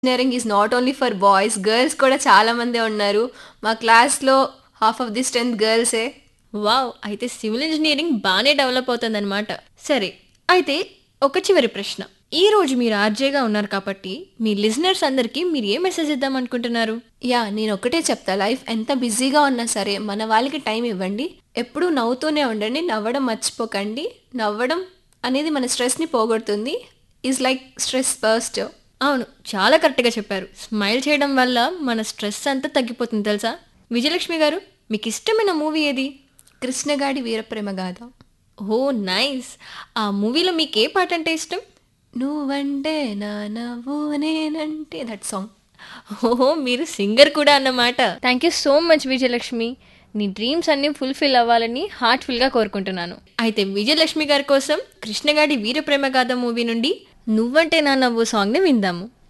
engineering is not only for boys girls కూడా చాలా మంది ఉన్నారు మా క్లాస్లో హాఫ్ ఆఫ్ ది స్ట్రెంత్ గర్ల్సే వావ్ అయితే సివిల్ ఇంజనీరింగ్ బాగానే డెవలప్ అవుతుందన్నమాట సరే అయితే ఒక చివరి ప్రశ్న ఈ రోజు మీరు ఆర్జేగా ఉన్నారు కాబట్టి మీ లిజనర్స్ అందరికీ మీరు ఏ మెసేజ్ ఇద్దాం అనుకుంటున్నారు యా నేను ఒకటే చెప్తా లైఫ్ ఎంత బిజీగా ఉన్నా సరే మన వాళ్ళకి టైం ఇవ్వండి ఎప్పుడూ నవ్వుతూనే ఉండండి నవ్వడం మర్చిపోకండి నవ్వడం అనేది మన స్ట్రెస్ని పోగొడుతుంది ఈజ్ లైక్ స్ట్రెస్ బర్స్ట్ అవును చాలా కరెక్ట్గా చెప్పారు స్మైల్ చేయడం వల్ల మన స్ట్రెస్ అంతా తగ్గిపోతుంది తెలుసా విజయలక్ష్మి గారు మీకు ఇష్టమైన మూవీ ఏది కృష్ణగాడి వీరప్రేమ గాథ ఓ నైస్ ఆ మూవీలో మీకు ఏ పాట అంటే ఇష్టం నువ్వంటే నా నవ్వు నేనంటే దట్ సాంగ్ ఓహో మీరు సింగర్ కూడా అన్నమాట thank you so much Vijayalakshmi నీ డ్రీమ్స్ అన్నీ ఫుల్ఫిల్ అవ్వాలని హార్ట్ఫుల్గా కోరుకుంటున్నాను అయితే విజయలక్ష్మి గారి కోసం కృష్ణగాడి వీరప్రేమ గాథ మూవీ నుండి నువ్వంటే నా నవ్వు సాంగ్ని విందాము